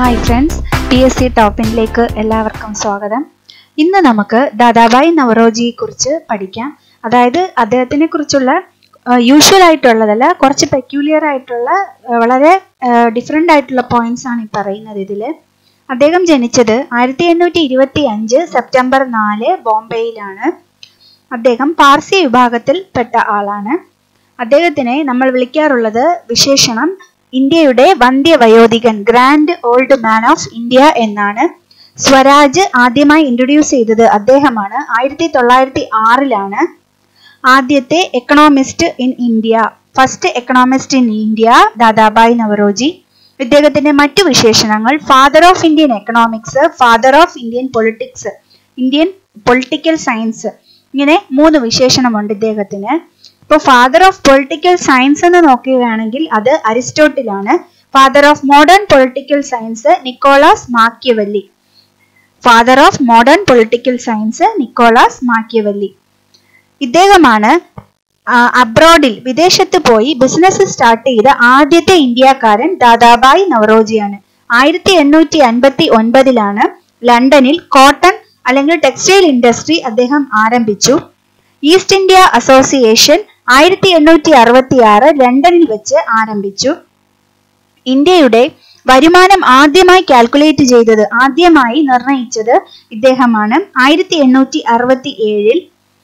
hi friends P S C ടോപ്പിനിലേക്ക് എല്ലാവർക്കും സ്വാഗതം ഇന്ന് നമുക്ക് ദാദാബായ് നവറോജിയെ കുറിച്ച് പഠിക്കാം അതായത് അദ്ദേഹത്തിനെ കുറിച്ചുള്ള യൂഷ്വൽ ആയിട്ടുള്ളതല്ല കുറച്ച് പെക്യൂലിയർ ആയിട്ടുള്ള ആ, വളരെ ഡിഫറെൻ്റ് ആയിട്ടുള്ള പോയിന്റ്സ് ആണ് ഈ പറയുന്നത് ഇതിൽ അദ്ദേഹം ജനിച്ചത് ആയിരത്തി എണ്ണൂറ്റി ഇരുപത്തി അഞ്ച് സെപ്റ്റംബർ നാല് ബോംബെയിലാണ് അദ്ദേഹം പാർസി വിഭാഗത്തിൽപ്പെട്ട ആളാണ് അദ്ദേഹത്തിനെ നമ്മൾ വിളിക്കാറുള്ളത് വിശേഷണം ഇന്ത്യയുടെ വന്ധ്യവയോധികൻ grand old man of India എന്നാണ് സ്വരാജ് ആദ്യമായി ഇൻട്രൊഡ്യൂസ് ചെയ്തത് അദ്ദേഹമാണ് ആയിരത്തി തൊള്ളായിരത്തി ആറിലാണ് ആദ്യത്തെ economist in India first economist in India Dadabhai Naoroji ഇദ്ദേഹത്തിന്റെ മറ്റു വിശേഷണങ്ങൾ father of Indian economics father of Indian politics Indian political science ഇങ്ങനെ മൂന്ന് വിശേഷണമുണ്ട് ഇദ്ദേഹത്തിന് ഇപ്പോൾ ഫാദർ ഓഫ് പൊളിറ്റിക്കൽ സയൻസ് എന്ന് നോക്കുകയാണെങ്കിൽ അത് അരിസ്റ്റോട്ടിലാണ് father of modern political science Nicholas Machiavelli father of modern political science Nicholas Machiavelli ഇദ്ദേഹമാണ് അബ്രോഡിൽ വിദേശത്ത് പോയി ബിസിനസ് സ്റ്റാർട്ട് ചെയ്ത ആദ്യത്തെ ഇന്ത്യക്കാരൻ ദാദാബായ് നവറോജിയാണ് ആയിരത്തി എണ്ണൂറ്റി അൻപത്തി ഒൻപതിലാണ് ലണ്ടനിൽ കോട്ടൺ അല്ലെങ്കിൽ ടെക്സ്റ്റൈൽ ഇൻഡസ്ട്രി അദ്ദേഹം ആരംഭിച്ചു ഈസ്റ്റ് ഇന്ത്യ അസോസിയേഷൻ ആയിരത്തി എണ്ണൂറ്റി അറുപത്തി ആറ് ലണ്ടനിൽ വെച്ച് ആരംഭിച്ചു ഇന്ത്യയുടെ വരുമാനം ആദ്യമായി കാൽക്കുലേറ്റ് ചെയ്തത് ആദ്യമായി നിർണയിച്ചത് ഇദ്ദേഹമാണ് ആയിരത്തി എണ്ണൂറ്റി അറുപത്തി ഏഴിൽ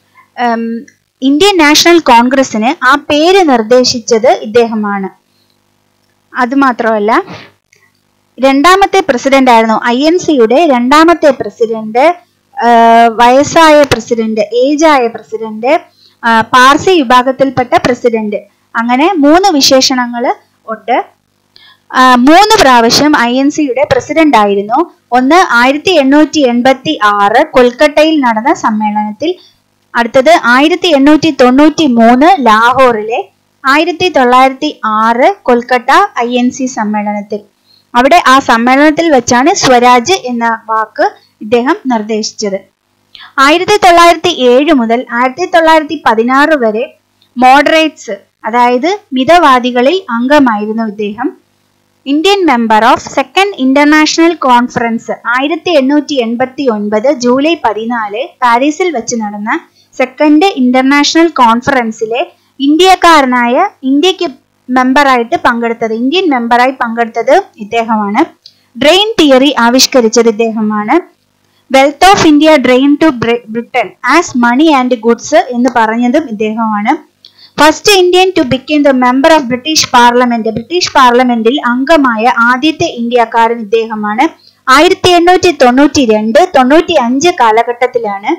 ഇന്ത്യൻ നാഷണൽ കോൺഗ്രസിന് ആ പേര് നിർദ്ദേശിച്ചത് ഇദ്ദേഹമാണ് അതുമാത്രമല്ല രണ്ടാമത്തെ പ്രസിഡന്റ് ആയിരുന്നു ഐ എൻ സിയുടെ രണ്ടാമത്തെ പ്രസിഡന്റ് വയസ്സായ പ്രസിഡന്റ് ഏജ് ആയ പ്രസിഡന്റ് പാർസി വിഭാഗത്തിൽപ്പെട്ട പ്രസിഡന്റ് അങ്ങനെ മൂന്ന് വിശേഷണങ്ങൾ ഉണ്ട് ആ, മൂന്ന് പ്രാവശ്യം ഐ എൻ സിയുടെ പ്രസിഡന്റ് ആയിരുന്നു ഒന്ന് ആയിരത്തി എണ്ണൂറ്റി എൺപത്തി ആറ് കൊൽക്കട്ടയിൽ നടന്ന സമ്മേളനത്തിൽ അടുത്തത് ആയിരത്തി എണ്ണൂറ്റി തൊണ്ണൂറ്റി മൂന്ന് ലാഹോറിലെ ആയിരത്തി തൊള്ളായിരത്തി ആറ് കൊൽക്കട്ട ഐ എൻ സി സമ്മേളനത്തിൽ അവിടെ ആ സമ്മേളനത്തിൽ വെച്ചാണ് സ്വരാജ് എന്ന വാക്ക് ഇദ്ദേഹം നിർദ്ദേശിച്ചത് ആയിരത്തി തൊള്ളായിരത്തി ഏഴ് മുതൽ ആയിരത്തി തൊള്ളായിരത്തി പതിനാറ് വരെ മോഡറേറ്റ്സ് അതായത് മിതവാദികളിൽ അംഗമായിരുന്നു ഇദ്ദേഹം Indian member of second international conference ആയിരത്തി എണ്ണൂറ്റി എൺപത്തി ഒൻപത് ജൂലൈ പതിനാല് പാരീസിൽ വെച്ച് നടന്ന സെക്കൻഡ് ഇന്റർനാഷണൽ കോൺഫറൻസിലെ ഇന്ത്യക്കാരനായ ഇന്ത്യക്ക് മെമ്പറായിട്ട് പങ്കെടുത്തത് ഇന്ത്യൻ മെമ്പറായി പങ്കെടുത്തത് ഇദ്ദേഹമാണ് ഡ്രെയിൻ തിയറി ആവിഷ്കരിച്ചത് ഇദ്ദേഹമാണ് wealth of India drain to Britain as money and goods എന്ന് പറഞ്ഞതും ഇദ്ദേഹമാണ് first Indian to become the member of British parliament British പാർലമെന്റിൽ അംഗമായ ആദ്യത്തെ ഇന്ത്യക്കാരൻ ഇദ്ദേഹമാണ് ആയിരത്തി എണ്ണൂറ്റി തൊണ്ണൂറ്റി രണ്ട് തൊണ്ണൂറ്റി അഞ്ച് കാലഘട്ടത്തിലാണ്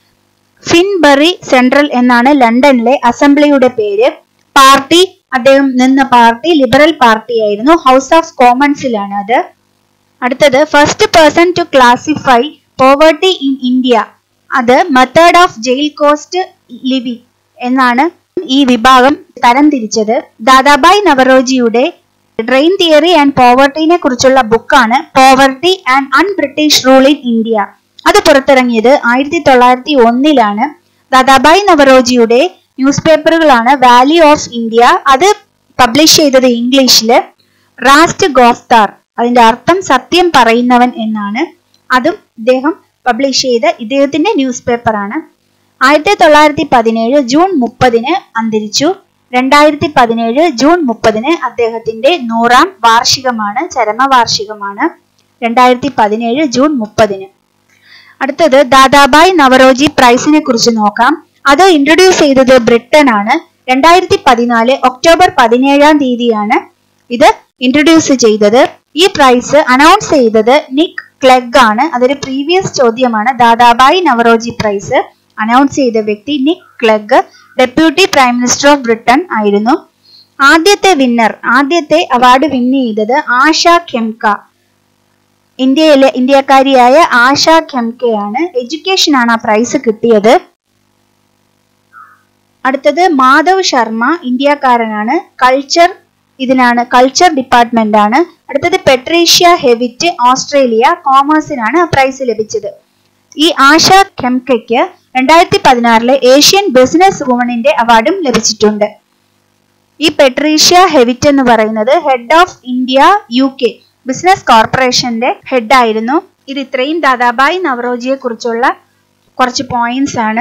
ഫിൻബറി സെൻട്രൽ എന്നാണ് ലണ്ടനിലെ അസംബ്ലിയുടെ പേര് പാർട്ടി അദ്ദേഹം നിന്ന പാർട്ടി ലിബറൽ പാർട്ടി ആയിരുന്നു ഹൗസ് ഓഫ് കോമൺസിലാണ് അത് അടുത്തത് first person to classify poverty in India അത് മെത്തേഡ് ഓഫ് ജയിൽ കോസ്റ്റ് ലിവി എന്നാണ് ഈ വിഭാഗം തരംതിരിച്ചത് ദാദാബായ് നവറോജിയുടെ ഡ്രെയിൻ തിയറി ആൻഡ് പോവർട്ടിനെ കുറിച്ചുള്ള ബുക്കാണ് poverty and un British rule in India അത് പുറത്തിറങ്ങിയത് ആയിരത്തി തൊള്ളായിരത്തി ഒന്നിലാണ് ദാദാബായ് നവറോജിയുടെ ന്യൂസ് പേപ്പറുകളാണ് വാല്യൂ ഓഫ് ഇന്ത്യ അത് പബ്ലിഷ് ചെയ്തത് ഇംഗ്ലീഷില് റാസ്റ്റ് ഗോഫ്താർ അതിന്റെ അർത്ഥം സത്യം പറയുന്നവൻ എന്നാണ് അതും ഇദ്ദേഹം പബ്ലിഷ് ചെയ്ത ഇദ്ദേഹത്തിന്റെ ന്യൂസ് പേപ്പറാണ് ആയിരത്തി തൊള്ളായിരത്തി പതിനേഴ് ജൂൺ മുപ്പതിന് അന്തരിച്ചു രണ്ടായിരത്തി പതിനേഴ് ജൂൺ മുപ്പതിന് അദ്ദേഹത്തിന്റെ നൂറാം വാർഷികമാണ് ചരമവാർഷികമാണ് രണ്ടായിരത്തി പതിനേഴ് ജൂൺ മുപ്പതിന് അടുത്തത് ദാദാബായ് നവറോജി പ്രൈസിനെ കുറിച്ച് നോക്കാം അത് ഇൻട്രൊഡ്യൂസ് ചെയ്തത് ബ്രിട്ടൻ ആണ് രണ്ടായിരത്തി പതിനാല് ഒക്ടോബർ പതിനേഴാം തീയതിയാണ് ഇത് ഇൻട്രൊഡ്യൂസ് ചെയ്തത് ഈ പ്രൈസ് അനൗൺസ് ചെയ്തത് നിക് ക്ലെഗ് ആണ് അതൊരു പ്രീവിയസ് ചോദ്യമാണ് ദാദാബായ് നവറോജി പ്രൈസ് അനൗൺസ് ചെയ്ത വ്യക്തി Nick Clegg deputy prime minister of Britain ആയിരുന്നു ആദ്യത്തെ വിന്നർ ആദ്യത്തെ അവാർഡ് വിൻ ചെയ്തത് ആശ ഖെംക ഇന്ത്യയിലെ ഇന്ത്യക്കാരിയായ ആശ ഖെംകയാണ് എഡ്യൂക്കേഷൻ ആണ് ആ പ്രൈസ് കിട്ടിയത് അടുത്തത് മാധവ് ശർമ്മ ഇന്ത്യക്കാരനാണ് കൾച്ചർ ഇതിനാണ് കൾച്ചർ ഡിപ്പാർട്ട്മെന്റ് ആണ് അടുത്തത് പെട്രീഷ്യ ഹെവിറ്റ് ഓസ്ട്രേലിയ കോമേഴ്സിനാണ് ആ പ്രൈസ് ലഭിച്ചത് ഈ ആശ ഖെംകയ്ക്ക് രണ്ടായിരത്തി പതിനാറിലെ ഏഷ്യൻ ബിസിനസ് വുമണിന്റെ അവാർഡും ലഭിച്ചിട്ടുണ്ട് ഈ പെട്രീഷ്യ ഹെവിറ്റ് എന്ന് പറയുന്നത് head of India U K business കോർപ്പറേഷന്റെ ഹെഡായിരുന്നു ഇത് ഇത്രയും ദാദാബായ് നവറോജിയെ കുറിച്ചുള്ള കുറച്ച് പോയിന്റ്സ് ആണ്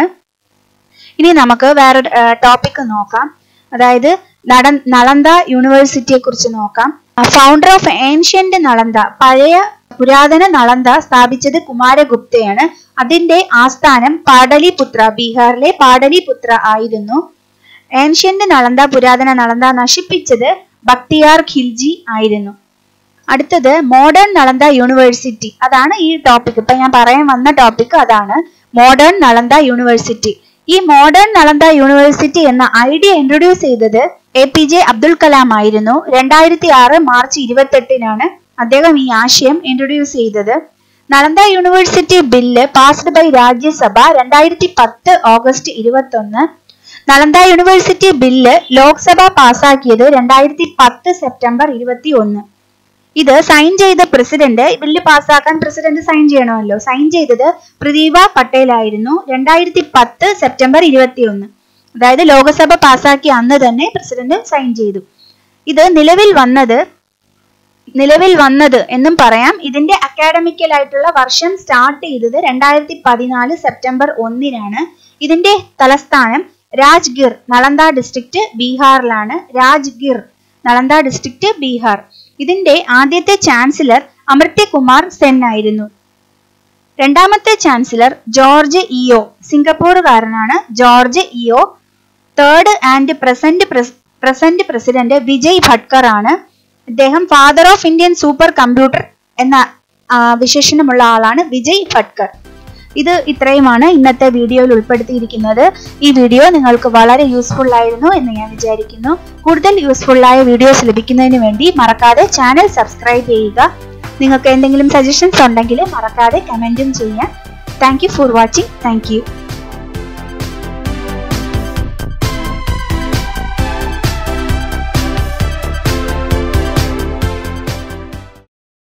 ഇനി നമുക്ക് വേറൊരു ടോപ്പിക് നോക്കാം അതായത് നട നളന്ദ യൂണിവേഴ്സിറ്റിയെ കുറിച്ച് നോക്കാം ഫൗണ്ടർ ഓഫ് ഏൻഷ്യന്റ് നളന്ദ പഴയ പുരാതന നളന്ദ സ്ഥാപിച്ചത് കുമാരഗുപ്തയാണ് അതിന്റെ ആസ്ഥാനം പാടലിപുത്ര ബീഹാറിലെ പാടലിപുത്ര ആയിരുന്നു ഏൻഷ്യന്റ് നളന്ദ പുരാതന നളന്ദ നശിപ്പിച്ചത് ബക്തിയാർ ഖിൽജി ആയിരുന്നു അടുത്തത് മോഡേൺ നളന്ദ യൂണിവേഴ്സിറ്റി അതാണ് ഈ ടോപ്പിക് ഇപ്പൊ ഞാൻ പറയാൻ വന്ന ടോപ്പിക് അതാണ് മോഡേൺ നളന്ദ യൂണിവേഴ്സിറ്റി ഈ മോഡേൺ നളന്ദ യൂണിവേഴ്സിറ്റി എന്ന ഐഡിയ ഇൻട്രൊഡ്യൂസ് ചെയ്തത് A P J Abdul Kalam ആയിരുന്നു രണ്ടായിരത്തി ആറ് മാർച്ച് ഇരുപത്തെട്ടിനാണ് അദ്ദേഹം ഈ ആശയം ഇൻട്രൊഡ്യൂസ് ചെയ്തത് Nalanda university bill passed by Rajya Sabha രണ്ടായിരത്തി പത്ത് ഓഗസ്റ്റ് ഇരുപത്തി ഒന്ന് നളന്ദ യൂണിവേഴ്സിറ്റി ബില്ല് ലോക്സഭ പാസാക്കിയത് രണ്ടായിരത്തി പത്ത് സെപ്റ്റംബർ ഇരുപത്തി ഒന്ന് ഇത് സൈൻ ചെയ്ത പ്രസിഡന്റ് ബില്ല് പാസ്സാക്കാൻ പ്രസിഡന്റ് സൈൻ ചെയ്യണമല്ലോ സൈൻ ചെയ്തത് പ്രദീപ പട്ടേൽ ആയിരുന്നു രണ്ടായിരത്തി പത്ത് സെപ്റ്റംബർ ഇരുപത്തി ഒന്ന് അതായത് ലോകസഭ പാസ്സാക്കിയ അന്ന് തന്നെ പ്രസിഡന്റ് സൈൻ ചെയ്തു ഇത് നിലവിൽ വന്നത് നിലവിൽ വന്നത് എന്നും പറയാം ഇതിന്റെ അക്കാഡമിക്കൽ ആയിട്ടുള്ള വർഷം സ്റ്റാർട്ട് ചെയ്തത് രണ്ടായിരത്തി പതിനാല് സെപ്റ്റംബർ ഒന്നിനാണ് ഇതിന്റെ തലസ്ഥാനം രാജ്ഗിർ നളന്ദ ഡിസ്ട്രിക്റ്റ് ബീഹാറിലാണ് രാജ്ഗിർ നളന്ദ ഡിസ്ട്രിക്റ്റ് ബീഹാർ ഇതിന്റെ ആദ്യത്തെ ചാൻസലർ അമൃത്യകുമാർ സെൻ ആയിരുന്നു രണ്ടാമത്തെ ചാൻസലർ ജോർജ് ഇഒ സിംഗപ്പൂറുകാരനാണ് George Yeo third and present present president Vijay Bhatkar ആണ് ഇദ്ദേഹം father of Indian super computer എന്ന വിശേഷണമുള്ള ആളാണ് വിജയ് ഭട്കർ ഇത് ഇത്രയുമാണ് ഇന്നത്തെ വീഡിയോയിൽ ഉൾപ്പെടുത്തിയിരിക്കുന്നത് ഈ വീഡിയോ നിങ്ങൾക്ക് വളരെ യൂസ്ഫുൾ ആയിരുന്നു എന്ന് ഞാൻ വിചാരിക്കുന്നു കൂടുതൽ യൂസ്ഫുൾ ആയ വീഡിയോസ് ലഭിക്കുന്നതിന് വേണ്ടി മറക്കാതെ ചാനൽ സബ്സ്ക്രൈബ് ചെയ്യുക നിങ്ങൾക്ക് എന്തെങ്കിലും സജഷൻസ് ഉണ്ടെങ്കിൽ മറക്കാതെ കമൻറ്റും ചെയ്യാം thank you for watching thank U